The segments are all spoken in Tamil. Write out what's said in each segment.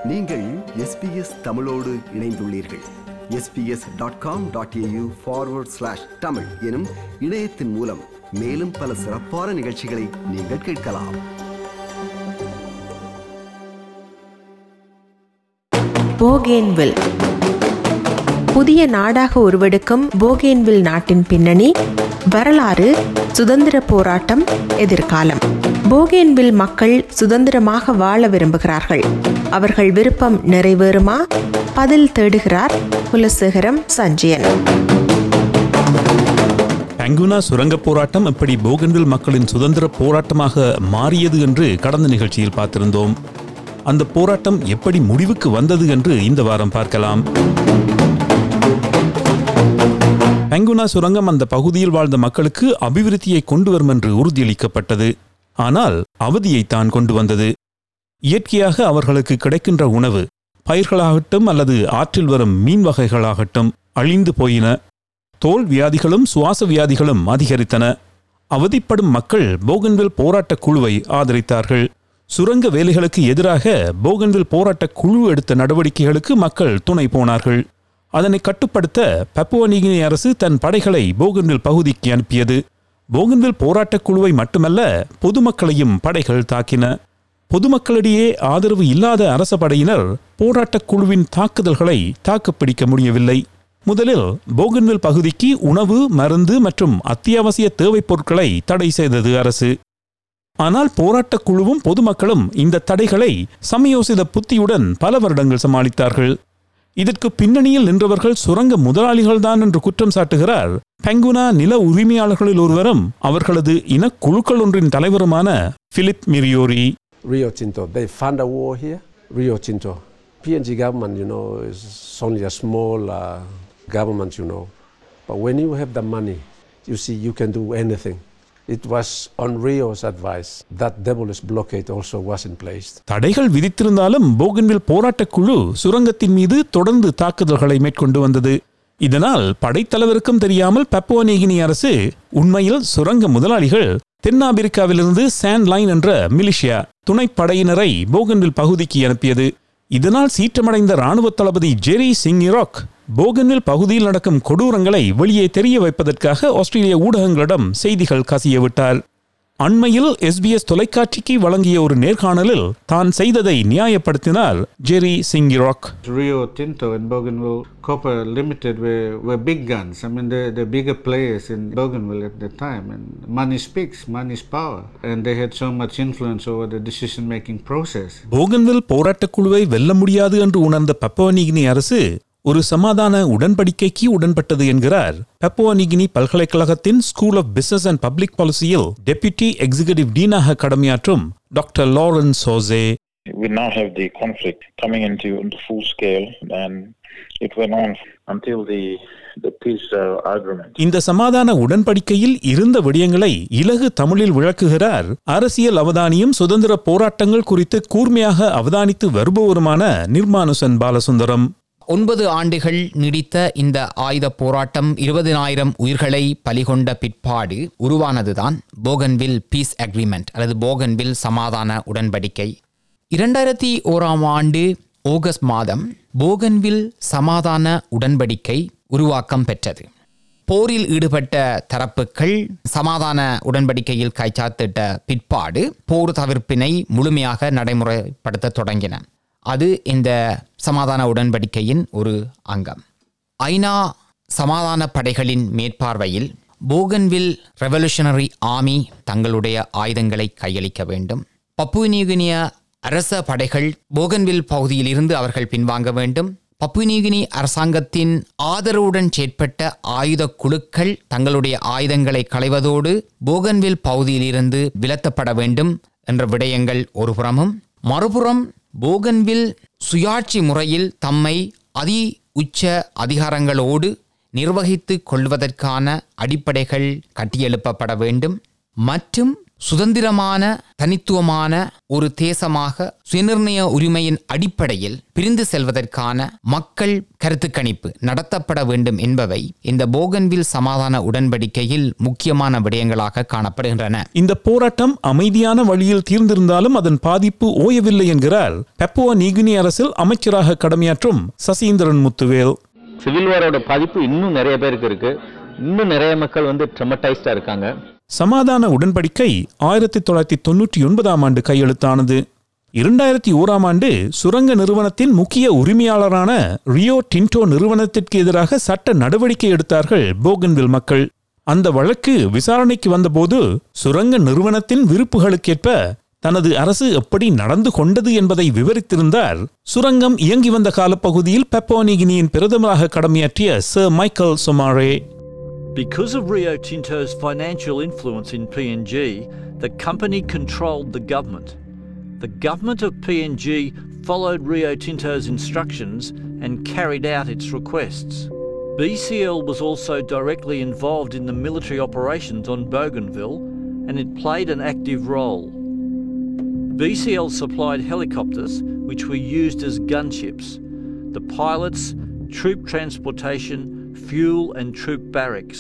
நீங்கள் எஸ்பிஎஸ் தமிழோடு இணைந்துள்ளீர்கள் SBS dot com dot AU forward slash Tamil எனும் இணையத்தின் மூலம் மேலும் பல சிறப்பான நிகழ்ச்சிகளை நீங்கள் கேட்கலாம் போகேன்வில் புதிய நாடாக உருவெடுக்கும் போகேன்வில் நாட்டின் பின்னணி வரலாறு சுதந்திர போராட்டம் எதிர்காலம் போகேன்வில் மக்கள் சுதந்திரமாக வாழ விரும்புகிறார்கள் அவர்கள் விருப்பம் நிறைவேறுமா பதில் தேடுகிறார் குலசேகரம் சஞ்சயன் பங்குனா சுரங்க போராட்டம் எப்படி போகன்வில் மக்களின் சுதந்திர போராட்டமாக மாறியது என்று கடந்த நிகழ்ச்சியில் பார்த்திருந்தோம் அந்த போராட்டம் எப்படி முடிவுக்கு வந்தது என்று இந்த வாரம் பார்க்கலாம் பங்குனா சுரங்கம் அந்த பகுதியில் வாழ்ந்த மக்களுக்கு அபிவிருத்தியை கொண்டு வரும் என்று உறுதியளிக்கப்பட்டது ஆனால் அவதியைத்தான் கொண்டு வந்தது இயற்கையாக அவர்களுக்கு கிடைக்கின்ற உணவு பயிர்களாகட்டும் அல்லது ஆற்றில் வரும் மீன் வகைகளாகட்டும் அழிந்து போயின தோல் வியாதிகளும் சுவாச வியாதிகளும் அதிகரித்தன அவதிப்படும் மக்கள் போகன்வில் போராட்டக் குழுவை ஆதரித்தார்கள் சுரங்க வேலைகளுக்கு எதிராக போகன்வில் போராட்டக் குழு எடுத்த நடவடிக்கைகளுக்கு மக்கள் துணை போனார்கள் அதனை கட்டுப்படுத்த பப்புவனிகினி அரசு தன் படைகளை போகன்வில் பகுதிக்கு அனுப்பியது போகன்வில் போராட்டக் குழுவை மட்டுமல்ல பொதுமக்களையும் படைகள் தாக்கின பொதுமக்களிடையே ஆதரவு இல்லாத அரச படையினர் போராட்டக் குழுவின் தாக்குதல்களை தாக்குப்பிடிக்க முடியவில்லை முதலில் போகன்வில் பகுதிக்கு உணவு மருந்து மற்றும் அத்தியாவசிய தேவைப் பொருட்களை தடை செய்தது அரசு ஆனால் போராட்டக் குழுவும் பொதுமக்களும் இந்த தடைகளை சமயோசித புத்தியுடன் பல வருடங்கள் சமாளித்தார்கள் இதற்கு பின்னணியில் நின்றவர்கள் சுரங்க முதலாளிகள்தான் என்று குற்றம் சாட்டுகிறார் பெங்குனா நில உரிமையாளர்களில் ஒருவரும் அவர்களது இனக்குழுக்கள் ஒன்றின் தலைவருமான Philip Miriori Rio Tinto. They fund a war here, Rio Tinto. PNG government, you know, is only a small uh, government, you know. But when you have the money, you see, you can do anything. It was on Rio's advice that devilish blockade also was in place. தடைகள் விதித்திருந்தாலும் போகன்வில் போராட்டக் குழு சுரங்கத்தின் மீது தொடர்ந்து தாக்குதல்களை மேற்கொண்டு வந்தது இதனால் படைத்தலைவருக்கும் தெரியாமல் பப்புவனேகினி அரசு உண்மையில் சுரங்க முதலாளிகள் தென்னாப்பிரிக்காவிலிருந்து சாண்ட் லைன் என்ற மிலிஷியா துணைப்படையினரை போகன்வில் பகுதிக்கு அனுப்பியது இதனால் சீற்றமடைந்த ராணுவ தளபதி ஜெரி சிங் இராக் போகன்வில் பகுதியில் நடக்கும் கொடூரங்களை வெளியே தெரிய வைப்பதற்காக ஆஸ்திரேலிய ஊடகங்களிடம் செய்திகள் கசிய விட்டார் அண்மையில் எஸ்பிஎஸ் தொலைக்காட்சிக்கு வழங்கிய ஒரு நேர்காணலில் தான் செய்ததை நியாயப்படுத்தினார் Jerry Singh Rio Tinto and Bougainville Copper Limited were, were big guns. I mean, they're the bigger players in Bougainville at the time. And money speaks, money is power. And they had so much influence over the decision making process. Bougainville போராட்டக் குழுவை வெல்ல முடியாது என்று உணர்ந்த பப்பவனிகினி அரசு ஒரு சமாதான உடன்படிக்கைக்கு உடன்பட்டது என்கிறார் பப்பவனிகினி பல்கலைக்கழகத்தின் school of business and public பாலிசியில் டெப்யூட்டி எக்ஸிகியூட்டிவ் டீனாக கடமையாற்றும் டாக்டர் லாரன்ஸ் ஹோசே we now have the conflict coming into, into full scale, and it went on until the the peace uh, agreement. இந்த சமாதான உடன்படிக்கையில் இருந்த விடயங்களை இலகு தமிழில் விளக்குகிறார் அரசியல் அவதானியும் சுதந்திர போராட்டங்கள் குறித்து கூர்மையாக அவதானித்து வருபவருமான நிர்மானுசன் பாலசுந்தரம் ஒன்பது ஆண்டுகள் நீடித்த இந்த ஆயுத போராட்டம் இருபதினாயிரம் உயிர்களை பலிகொண்ட பிற்பாடு உருவானதுதான் போகன்வில் பீஸ் அக்ரிமெண்ட் அல்லது போகன்வில் சமாதான உடன்படிக்கை இரண்டாயிரத்தி ஓராம் ஆண்டு ஆகஸ்ட் மாதம் போகன்வில் சமாதான உடன்படிக்கை உருவாக்கம் பெற்றது போரில் ஈடுபட்ட தரப்புகள் சமாதான உடன்படிக்கையில் கைச்சாத்திட்ட பிற்பாடு போர் தவிர்ப்பினை முழுமையாக நடைமுறைப்படுத்த தொடங்கின அது இந்த சமாதான உடன்படிக்கையின் ஒரு அங்கம் ஐநா சமாதான படைகளின் மேற்பார்வையில் போகன்வில் ரெவல்யூஷனரி ஆர்மி தங்களுடைய ஆயுதங்களை கையளிக்க வேண்டும் பப்புனியூகினிய அரச படைகள் போகன்வில் பகுதியில் இருந்து அவர்கள் பின்வாங்க வேண்டும் பப்புனியூகினி அரசாங்கத்தின் ஆதரவுடன் செயற்பட்ட ஆயுத குழுக்கள் தங்களுடைய ஆயுதங்களை களைவதோடு போகன்வில் பகுதியிலிருந்து விலத்தப்பட வேண்டும் என்ற விடயங்கள் ஒருபுறமும் மறுபுறம் போகன்வில் சுயாட்சி முறையில் தம்மை அதி உச்ச அதிகாரங்களோடு நிர்வகித்துக் கொள்வதற்கான அடிப்படைகள் கட்டியெழுப்பப்பட வேண்டும் மற்றும் சுதந்திரமான தனித்துவமான ஒரு தேசமாக சுயநிர்ணய உரிமையின் அடிப்படையில் பிரிந்து செல்வதற்கான மக்கள் கருத்து கணிப்பு நடத்தப்பட வேண்டும் என்பவை இந்த போகன்வில் சமாதான உடன்படிக்கையில் முக்கியமான விடயங்களாக காணப்படுகின்றன இந்த போராட்டம் அமைதியான வழியில் தீர்ந்திருந்தாலும் அதன் பாதிப்பு ஓயவில்லை என்கிறார் பெப்புவா நீகினி அரசில் அமைச்சராக கடமையாற்றும் சசீந்திரன் முத்துவேல் சிவில் வாரோட பாதிப்பு இன்னும் நிறைய பேருக்கு இருக்கு இன்னும் நிறைய மக்கள் வந்து ட்ரமடைஸ்டா இருக்காங்க சமாதான உடன்படிக்கை ஆயிரத்தி தொள்ளாயிரத்தி தொன்னூற்றி ஒன்பதாம் ஆண்டு கையெழுத்தானது இரண்டாயிரத்தி ஓராம் ஆண்டு சுரங்க நிறுவனத்தின் முக்கிய உரிமையாளரான ரியோ டின்டோ நிறுவனத்திற்கு எதிராக சட்ட நடவடிக்கை எடுத்தார்கள் போகன்வில் மக்கள் அந்த வழக்கு விசாரணைக்கு வந்தபோது சுரங்க நிறுவனத்தின் விருப்புகளுக்கேற்ப தனது அரசு எப்படி நடந்து கொண்டது என்பதை விவரித்திருந்தார் சுரங்கம் இயங்கி வந்த காலப்பகுதியில் பெப்போனிகினியின் பிரதமராக கடமையாற்றிய sir Michael Somare Because of Rio Tinto's financial influence in PNG, the company controlled the government. The government of PNG followed Rio Tinto's instructions and carried out its requests. BCL was also directly involved in the military operations on Bougainville and it played an active role. BCL supplied helicopters which were used as gunships. The pilots, troop transportation, fuel, and troop barracks.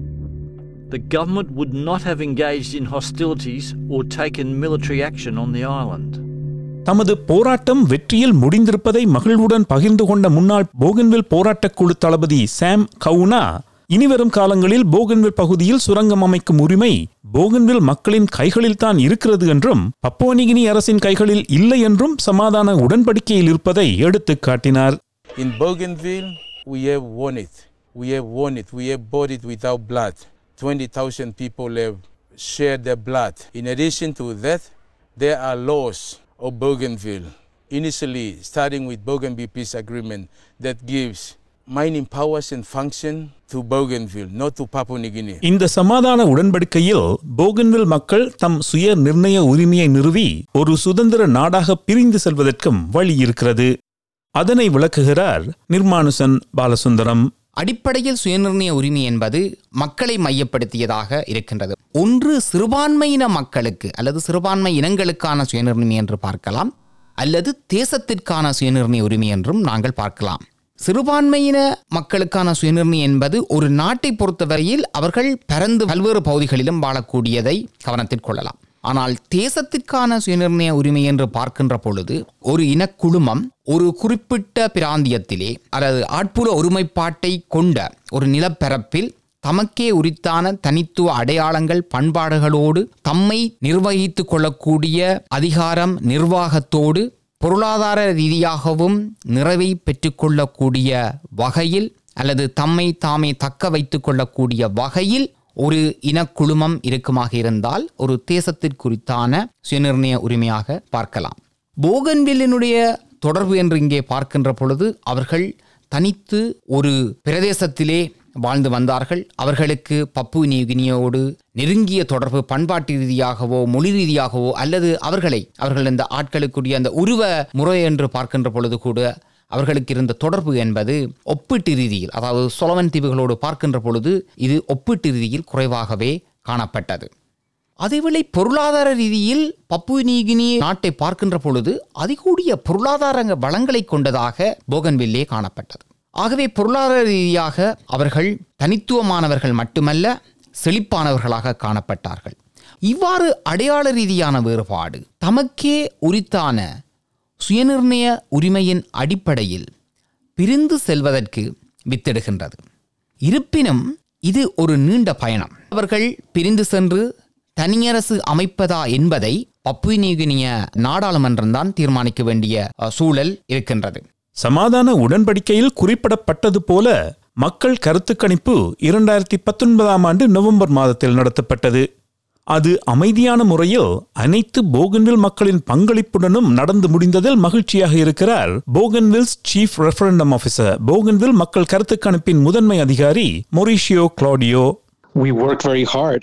The government would not have engaged in hostilities or taken military action on the island. தமது போராட்டம் வெற்றியில் முடிந்திருப்பதை மகிழ்வுடன் பகிர்ந்து கொண்ட முன்னாள் போகன்வில் போராட்டக் குழு தளபதி சாம் கவுனா இனிவரும் காலங்களில் போகன்வில் பகுதியில் சுரங்கம் அமைக்கும் உரிமை போகன்வில் மக்களின் கைகளில் தான் இருக்கிறது என்றும் பப்போனிகினி அரசின் கைகளில் இல்லை என்றும் சமாதான உடன்படிக்கையில் இருப்பதை எடுத்துக் காட்டினார் In Bougainville, we have won it. We have won it. We have bought it without blood. 20,000 people have shared their blood. In addition to that, there are laws of Bougainville. Initially, starting with Bougainville Peace Agreement that gives mining powers and function to Bougainville, not to Papua New Guinea. இந்த சமாதான உடன்படிக்கையில் போகன்வில் மக்கள் தம் சுய நிர்ணய உரிமையை நிறுவி ஒரு சுதந்திர நாடாக பிரிந்து செல்வதற்கும் வழி இருக்கிறது அதனை விளக்குகிறார் நிர்மானுசன் பாலசுந்தரம் அடிப்படையில் சுயநிர்ணய உரிமை என்பது மக்களை மையப்படுத்தியதாக இருக்கின்றது ஒன்று சிறுபான்மையின மக்களுக்கு அல்லது சிறுபான்மை இனங்களுக்கான சுயநிர்ணயம் என்று பார்க்கலாம் அல்லது தேசத்திற்கான சுயநிர்ணய உரிமை என்றும் நாங்கள் பார்க்கலாம் சிறுபான்மையின மக்களுக்கான சுயநிர்ணயம் என்பது ஒரு நாட்டை பொறுத்தவரையில் அவர்கள் பரந்து பல்வேறு பகுதிகளிலும் வாழக்கூடியதை கவனத்தில் கொள்ளலாம் ஆனால் தேசத்திற்கான சுயநிர்ணய உரிமை என்று பார்க்கின்ற பொழுது ஒரு இனக்குழுமம் ஒரு குறிப்பிட்ட பிராந்தியத்திலே அல்லது ஆட்புற ஒருமைப்பாட்டை கொண்ட ஒரு நிலப்பரப்பில் தமக்கே உரித்தான தனித்துவ அடையாளங்கள் பண்பாடுகளோடு தம்மை நிர்வகித்துக் கொள்ளக்கூடிய அதிகாரம் நிர்வாகத்தோடு பொருளாதார ரீதியாகவும் நிறைவை பெற்றுக்கொள்ளக்கூடிய வகையில் அல்லது தம்மை தாமே தக்க வைத்துக் கொள்ளக்கூடிய வகையில் ஒரு இனக்குழுமம் இருக்குமாக இருந்தால் ஒரு தேசத்திற்குறித்தான சுயநிர்ணய உரிமையாக பார்க்கலாம் போகன்வில்லினுடைய தொடர்பு என்று இங்கே பார்க்கின்ற பொழுது அவர்கள் தனித்து ஒரு பிரதேசத்திலே வாழ்ந்து வந்தார்கள் அவர்களுக்கு பப்பு நியூகினியோடு நெருங்கிய தொடர்பு பண்பாட்டு ரீதியாகவோ மொழி ரீதியாகவோ அல்லது அவர்களை அவர்கள் இந்த ஆட்களுக்குரிய அந்த உருவ முறை என்று பார்க்கின்ற பொழுது கூட அவர்களுக்கு இருந்த தொடர்பு என்பது ஒப்பீட்டு ரீதியில் அதாவது சொலவன் தீவுகளோடு பார்க்கின்ற பொழுது இது ஒப்பீட்டு ரீதியில் குறைவாகவே காணப்பட்டது அதேவேளை பொருளாதார ரீதியில் பப்பு நீகினி நாட்டை பார்க்கின்ற பொழுது அதிகூடிய பொருளாதார வளங்களை கொண்டதாக போகன்வில்லே காணப்பட்டது ஆகவே பொருளாதார ரீதியாக அவர்கள் தனித்துவமானவர்கள் மட்டுமல்ல செழிப்பானவர்களாக காணப்பட்டார்கள் இவ்வாறு அடையாள ரீதியான வேறுபாடு தமக்கே உரித்தான சுயநிர்ணய உரிமையின் அடிப்படையில் பிரிந்து செல்வதற்கு வித்திடுகின்றது இருப்பினும் இது ஒரு நீண்ட பயணம் அவர்கள் பிரிந்து சென்று தனியரசு அமைப்பதா என்பதை பப்பு நியூகினிய நாடாளுமன்றம்தான் தீர்மானிக்க வேண்டிய அஹ், சூழல் இருக்கின்றது சமாதான உடன்படிக்கையில் குறிப்பிடப்பட்டது போல மக்கள் கருத்து கணிப்பு இரண்டாயிரத்தி பத்தொன்பதாம் ஆண்டு நவம்பர் மாதத்தில் நடத்தப்பட்டது அது அமைதியான முறையில் அனைத்து போகன்வில் மக்களின் பங்களிப்புடனும் நடந்து முடிந்ததில் மகிழ்ச்சியாக இருக்கிறார் Bougainville's chief referendum officer Bougainville மக்கள் கருத்து கணிப்பின் முதன்மை அதிகாரி Mauricio Claudio we work very hard.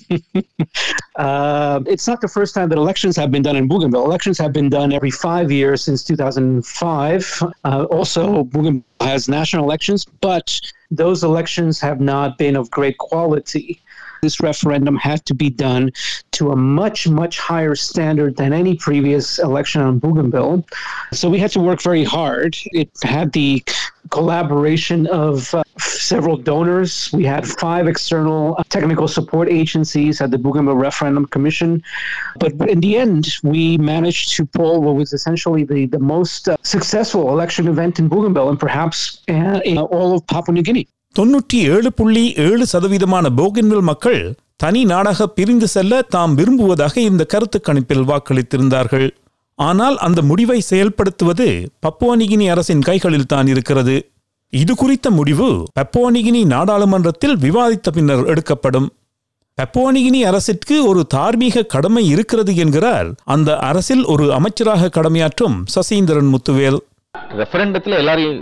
uh, it's not the first time that elections have been done in Bougainville. Elections have been done every five years since 2005. Uh, also, Bougainville has national elections, but those elections have not been of great quality. This referendum had to be done to a much, much higher standard than any previous election on Bougainville. So we had to work very hard. It had the collaboration of uh, several donors. We had five external uh, technical support agencies at the Bougainville Referendum Commission. But in the end, we managed to pull what was essentially the, the most uh, successful election event in Bougainville and perhaps uh, in all of Papua New Guinea. தொன்னூற்றி ஏழு புள்ளி ஏழு சதவீதமான போகன்வில் மக்கள் தனி நாடாக பிரிந்து செல்ல தாம் விரும்புவதாக இந்த கருத்து கணிப்பில் வாக்களித்திருந்தார்கள் ஆனால் அந்த முடிவை செயல்படுத்துவது பப்புவனிகினி அரசின் கைகளில் தான் இருக்கிறது இது குறித்த முடிவு பப்புவனிகினி நாடாளுமன்றத்தில் விவாதித்த பின்னர் எடுக்கப்படும் பப்புவனிகினி அரசிற்கு ஒரு தார்மீக கடமை இருக்கிறது என்கிறார் அந்த அரசில் ஒரு அமைச்சராக கடமையாற்றும் சசீந்திரன் முத்துவேல் ரெஃபரண்டத்தில் எல்லாரும்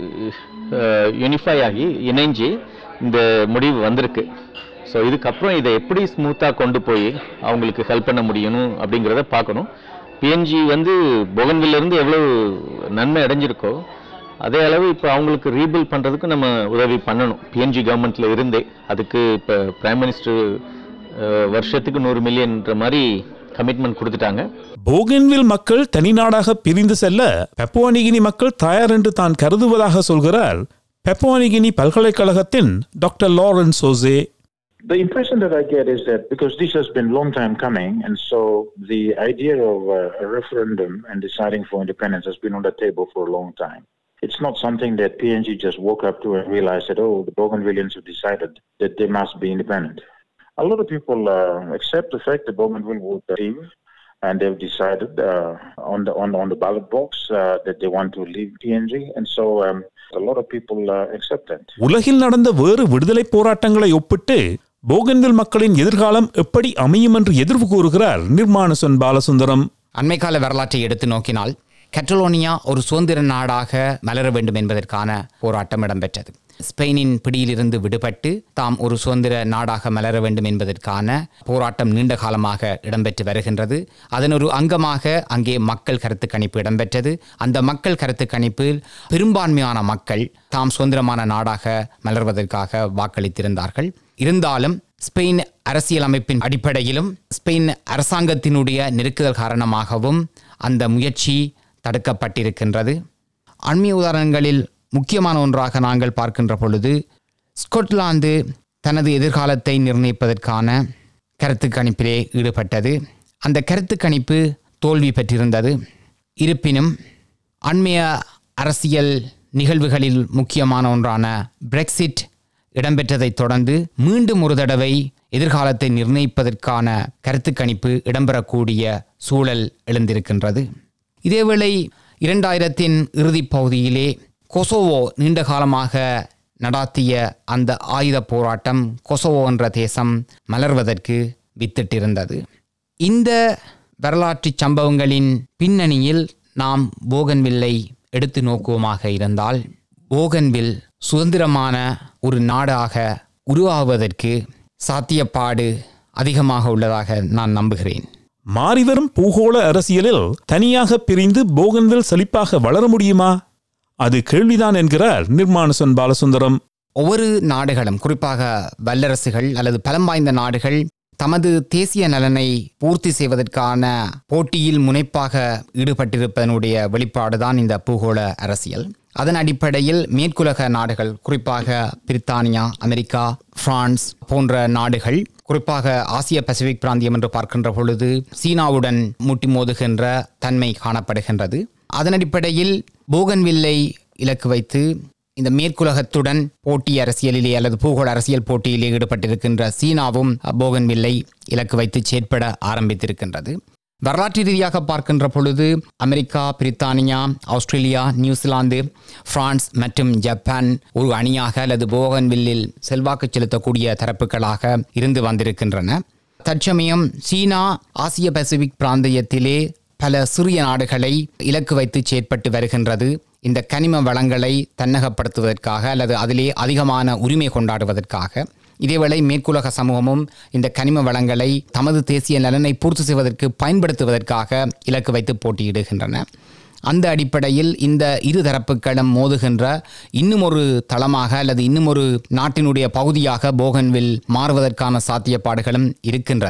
யூனிஃபை ஆகி இணைஞ்சு இந்த முடிவு வந்திருக்கு ஸோ இதுக்கப்புறம் இதை எப்படி ஸ்மூத்தாக கொண்டு போய் அவங்களுக்கு ஹெல்ப் பண்ண முடியணும் அப்படிங்கிறத பார்க்கணும் பிஎன்ஜி வந்து இருந்து எவ்வளோ நன்மை அடைஞ்சிருக்கோ அதே அளவு இப்போ அவங்களுக்கு ரீபில் பண்ணுறதுக்கு நம்ம உதவி பண்ணணும் பிஎன்ஜி கவர்மெண்ட்டில் இருந்தே அதுக்கு இப்போ பிரைம் மினிஸ்டர் வருஷத்துக்கு நூறு மில்லியன்ற மாதிரி கமிட்மெண்ட் கொடுத்துட்டாங்க போகன்வில் மக்கள் தனிநாடாக பிரிந்து செல்ல பெப்போனிகினி மக்கள் தயார் என்று தான் கருதுவதாக சொல்கிறார் பெப்போனிகினி பல்கலைக்கழகத்தின் டாக்டர் லாரன்ஸ் சோசே The impression that I get is that because this has been a long time coming, and so the idea of uh, a referendum and deciding for independence has been on the table for a long time. It's not something that PNG just woke up to and realized that, oh, the Bougainvilleans have decided that they must be independent. A lot of people uh, accept the fact that Bougainville would leave, and they've decided uh, on the on, on the ballot box uh, that they want to leave PNG, and so um, a lot of people uh, accept that. உலகில் நடந்த வேறு விடுதலை போராட்டங்களை ஒப்பிட்டு போகன்வில் மக்களின் எதிர்காலம் எப்படி அமையும் என்று எதிர்வு கூறுகிறார் நிர்மானுசன் பாலசுந்தரம் அண்மைக்கால வரலாற்றை எடுத்து நோக்கினால் கட்டலோனியா ஒரு சுதந்திர நாடாக மலர வேண்டும் என்பதற்கான போராட்டம் இடம்பெற்றது ஸ்பெயினின் பிடியிலிருந்து விடுபட்டு தாம் ஒரு சுதந்திர நாடாக மலர வேண்டும் என்பதற்கான போராட்டம் நீண்ட காலமாக இடம்பெற்று வருகின்றது அதன் ஒரு அங்கமாக அங்கே மக்கள் கருத்து கணிப்பு இடம்பெற்றது அந்த மக்கள் கருத்து கணிப்பில் பெரும்பான்மையான மக்கள் தாம் சுதந்திரமான நாடாக மலர்வதற்காக வாக்களித்திருந்தார்கள் இருந்தாலும் ஸ்பெயின் அரசியல் அமைப்பின் அடிப்படையிலும் ஸ்பெயின் அரசாங்கத்தினுடைய நெருக்குதல் காரணமாகவும் அந்த முயற்சி தடுக்கப்பட்டிருக்கின்றது அண்மைய உதாரணங்களில் முக்கியமான ஒன்றாக நாங்கள் பார்க்கின்ற பொழுது ஸ்கொட்லாந்து தனது எதிர்காலத்தை நிர்ணயிப்பதற்கான கருத்து கணிப்பிலே ஈடுபட்டது அந்த கருத்து கணிப்பு தோல்வி பெற்றிருந்தது இருப்பினும் அண்மைய அரசியல் நிகழ்வுகளில் முக்கியமான ஒன்றான பிரெக்சிட் இடம்பெற்றதைத் தொடர்ந்து மீண்டும் ஒரு தடவை எதிர்காலத்தை நிர்ணயிப்பதற்கான கருத்து கணிப்பு இடம்பெறக்கூடிய சூழல் எழுந்திருக்கின்றது இதேவேளை இரண்டாயிரத்தின் இறுதிப் பகுதியிலே கொசோவோ நீண்ட காலமாக நடாத்திய அந்த ஆயுத போராட்டம் கொசோவோ என்ற தேசம் மலர்வதற்கு வித்திட்டிருந்தது இந்த வரலாற்று சம்பவங்களின் பின்னணியில் நாம் போகன்வில்லை எடுத்து நோக்குவோமாக இருந்தால் போகன்வில் சுதந்திரமான ஒரு நாடாக உருவாவதற்கு சாத்தியப்பாடு அதிகமாக உள்ளதாக நான் நம்புகிறேன் மாறிவரும் பூகோள அரசியலில் தனியாக பிரிந்து போகன்வில் செழிப்பாக வளர முடியுமா அது கேள்விதான் என்கிறார் நிர்மானுசன் பாலசுந்தரம் ஒவ்வொரு நாடுகளும் குறிப்பாக வல்லரசுகள் அல்லது பலம் வாய்ந்த நாடுகள் தமது தேசிய நலனை பூர்த்தி செய்வதற்கான போட்டியில் முனைப்பாக ஈடுபட்டிருப்பதனுடைய வெளிப்பாடுதான் இந்த பூகோள அரசியல் அதன் அடிப்படையில் மேற்குலக நாடுகள் குறிப்பாக பிரித்தானியா அமெரிக்கா பிரான்ஸ் போன்ற நாடுகள் குறிப்பாக ஆசிய பசிபிக் பிராந்தியம் என்று பார்க்கின்ற பொழுது சீனாவுடன் முட்டி மோதுகின்ற தன்மை காணப்படுகின்றது அதன் அடிப்படையில் போகன்வில்லை இலக்கு வைத்து இந்த மேற்குலகத்துடன் போட்டி அரசியலிலே அல்லது பூகோள அரசியல் போட்டியிலே ஈடுபட்டிருக்கின்ற சீனாவும் போகன்வில்லை இலக்கு வைத்து செயற்பட ஆரம்பித்திருக்கின்றது வரலாற்று ரீதியாக பார்க்கின்ற பொழுது அமெரிக்கா பிரித்தானியா ஆஸ்திரேலியா நியூசிலாந்து பிரான்ஸ் மற்றும் ஜப்பான் ஒரு அணியாக அல்லது போகன்வில்லில் செல்வாக்கு செலுத்தக்கூடிய தரப்புகளாக இருந்து வந்திருக்கின்றன தற்சமயம் சீனா ஆசிய பசிபிக் பிராந்தியத்திலே பல சிறிய நாடுகளை இலக்கு வைத்து செயற்பட்டு வருகின்றது இந்த கனிம வளங்களை தன்னகப்படுத்துவதற்காக அல்லது அதிலே அதிகமான உரிமை கொண்டாடுவதற்காக இதேவேளை மேற்குலக சமூகமும் இந்த கனிம வளங்களை தமது தேசிய நலனை பூர்த்தி செய்வதற்கு பயன்படுத்துவதற்காக இலக்கு வைத்து போட்டியிடுகின்றன அந்த அடிப்படையில் இந்த இரு தரப்புகளும் மோதுகின்ற இன்னும் ஒரு தளமாக அல்லது இன்னும் ஒரு நாட்டினுடைய பகுதியாக போகன்வில் மாறுவதற்கான சாத்தியப்பாடுகளும் இருக்கின்றது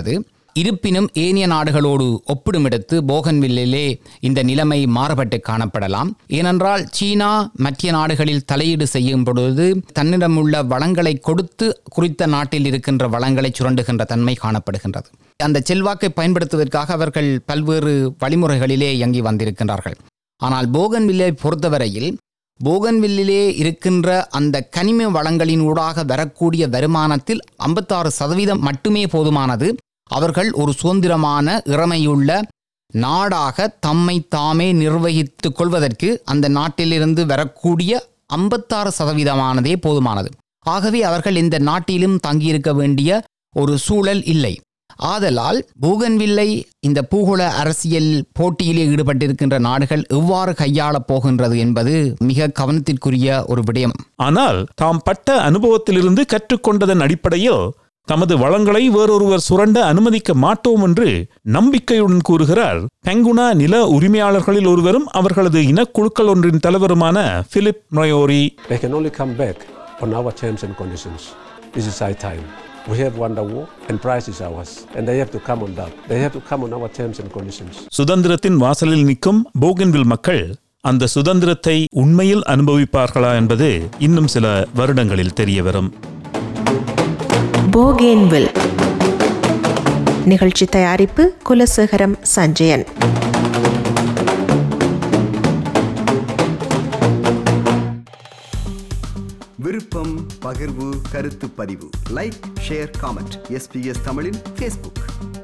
இருப்பினும் ஏனைய நாடுகளோடு ஒப்பிடுமிடத்து போகன்வில்லிலே இந்த நிலைமை மாறுபட்டு காணப்படலாம் ஏனென்றால் சீனா மற்ற நாடுகளில் தலையீடு செய்யும் பொழுது தன்னிடமுள்ள வளங்களை கொடுத்து குறித்த நாட்டில் இருக்கின்ற வளங்களை சுரண்டுகின்ற தன்மை காணப்படுகின்றது அந்த செல்வாக்கை பயன்படுத்துவதற்காக அவர்கள் பல்வேறு வழிமுறைகளிலே இயங்கி வந்திருக்கின்றார்கள் ஆனால் போகன்வில்லை பொறுத்தவரையில் போகன்வில்லிலே இருக்கின்ற அந்த கனிம வளங்களின் ஊடாக வரக்கூடிய வருமானத்தில் ஐம்பத்தாறு சதவீதம் மட்டுமே போதுமானது அவர்கள் ஒரு சுதந்திரமான இறமையுள்ள நாடாக தம்மை தாமே நிர்வகித்துக் கொள்வதற்கு அந்த நாட்டிலிருந்து வரக்கூடிய ஐம்பத்தாறு சதவீதமானதே போதுமானது ஆகவே அவர்கள் இந்த நாட்டிலும் தங்கியிருக்க வேண்டிய ஒரு சூழல் இல்லை ஆதலால் பூகன்வில்லை இந்த பூகோள அரசியல் போட்டியிலே ஈடுபட்டிருக்கின்ற நாடுகள் எவ்வாறு கையாளப் போகின்றது என்பது மிக கவனத்திற்குரிய ஒரு விடயம் ஆனால் தாம் பட்ட அனுபவத்திலிருந்து கற்றுக்கொண்டதன் அடிப்படையில் தமது வளங்களை வேறொருவர் சுரண்ட அனுமதிக்க மாட்டோம் என்று நம்பிக்கையுடன் கூறுகிறார் பெங்குனா நில உரிமையாளர்களில் ஒருவரும் அவர்களது இனக்குழுக்கள் ஒன்றின் தலைவருமான பிலிப் நொயோரி They can only come back on our terms and conditions. This is high time. We have won the war and prize is ours. And they have to come on that. They have to come on our terms and conditions. சுதந்திரத்தின் வாசலில் நிற்கும் போகன்வில் மக்கள் அந்த சுதந்திரத்தை உண்மையில் அனுபவிப்பார்களா என்பது இன்னும் சில வருடங்களில் தெரிய வரும் போகேன்வில் நிகழ்ச்சி தயாரிப்பு குலசேகரம் சஞ்சயன் விருப்பம் பகிர்வு கருத்து பதிவு லைக் ஷேர் காமெண்ட் எஸ்பிஎஸ் தமிழின் ஃபேஸ்புக்